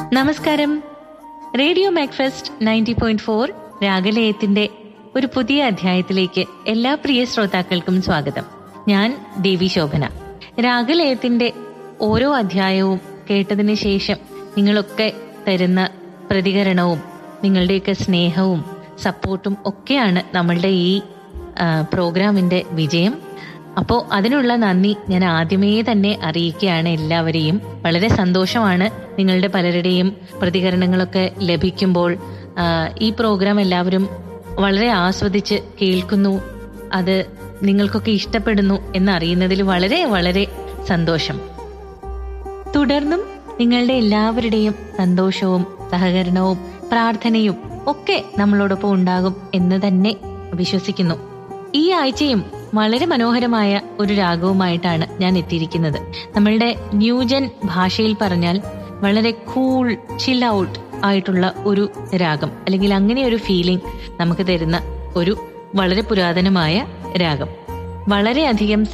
നമസ്കാരം radio Macfast ninety point four രാഗലയത്തിന്റെ ഒരു പുതിയ അധ്യായത്തിലേക്ക് എല്ലാ പ്രിയ ശ്രോതാക്കൾക്കും സ്വാഗതം ഞാൻ ദേവി ശോഭന രാഗലയത്തിന്റെ ഓരോ അധ്യായവും കേട്ടതിന് ശേഷം നിങ്ങളൊക്കെ തരുന്ന പ്രതികരണവും നിങ്ങളുടെയൊക്കെ സ്നേഹവും സപ്പോർട്ടും ഒക്കെയാണ് നമ്മളുടെ ഈ ആ, പ്രോഗ്രാമിന്റെ വിജയം അപ്പോൾ അതിനുള്ള നന്ദി ഞാൻ ആദ്യമേ തന്നെ അറിയിക്കുകയാണ് എല്ലാവരെയും വളരെ സന്തോഷമാണ് നിങ്ങളുടെ പലരുടെയും പ്രതികരണങ്ങളൊക്കെ ലഭിക്കുമ്പോൾ ആ, ഈ പ്രോഗ്രാം എല്ലാവരും വളരെ ആസ്വദിച്ച് കേൾക്കുന്നു അത് നിങ്ങൾക്കൊക്കെ ഇഷ്ടപ്പെടുന്നു എന്നറിയുന്നതിൽ വളരെ വളരെ സന്തോഷം തുടർന്നും നിങ്ങളുടെ എല്ലാവരുടെയും സന്തോഷവും സഹകരണവും പ്രാർത്ഥനയും ഒക്കെ നമ്മളോടൊപ്പം ഉണ്ടാകും എന്ന് തന്നെ വിശ്വസിക്കുന്നു ഈ ആഴ്ചയും വളരെ മനോഹരമായ ഒരു രാഗവുമായിട്ടാണ് ഞാൻ എത്തിയിരിക്കുന്നത് നമ്മളുടെ ന്യൂജൻ ഭാഷയിൽ പറഞ്ഞാൽ വളരെ കൂൾ ചിൽ ഔട്ട് ആയിട്ടുള്ള ഒരു രാഗം അല്ലെങ്കിൽ അങ്ങനെ ഒരു ഫീലിംഗ് നമുക്ക് തരുന്ന ഒരു വളരെ പുരാതനമായ രാഗം വളരെയധികം